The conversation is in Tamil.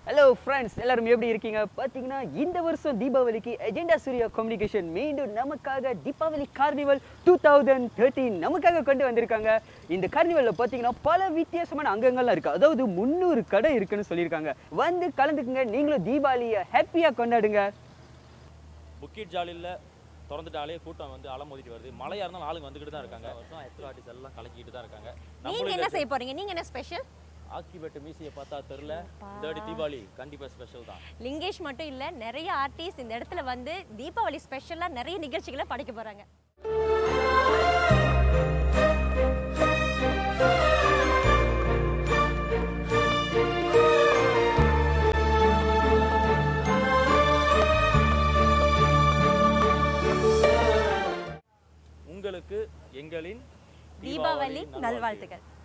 ஹலோ ஃப்ரெண்ட்ஸ் எல்லாரும் எப்படி இருக்கீங்க பார்த்தீங்கன்னா இந்த வருஷம் தீபாவளிக்கு எஜெண்டா சூர்யா கம்யூனிகேஷன் மீண்டும் நமக்காக Deepavali carnival two thousand thirteen நமக்காக கொண்டு வந்திருக்காங்க இந்த கார்னிவலில் பார்த்தீங்கன்னா பல வித்தியாசமான அங்கங்கள்லாம் இருக்குது அதாவது முந்நூறு கடை இருக்குன்னு சொல்லியிருக்காங்க வந்து கலந்துக்குங்க நீங்களும் தீபாவளியை ஹாப்பியாக கொண்டாடுங்க புக்கிட் ஜாலியில் திறந்துட்டாலே கூட்டம் வந்து அலமோதிட்டு வருது மழையா இருந்தாலும் ஆளுங்க வந்துக்கிட்டு தான் இருக்காங்க வருஷம் எக்ஸ்ட்ரா ஆர்டிஸ்ட் எல்லாம் கலக்கிட்டு தான் இருக்காங்க நீங்க என்ன செய்ய போறீங்க நீங்க என்ன ஸ்பெஷல் ஆக்கிபெட்டு மீசியை பார்த்தா தெரியல இந்த வாட்டி தீபாவளி கண்டிப்பா ஸ்பெஷல் தான் லிங்கேஷ் மட்டும் இல்ல நிறைய ஆர்டிஸ்ட் இந்த இடத்துல வந்து தீபாவளி ஸ்பெஷலா நிறைய நிகழ்ச்சிகளை படைக்க போறாங்க உங்களுக்கு எங்களின் தீபாவளி நல்வாழ்த்துக்கள்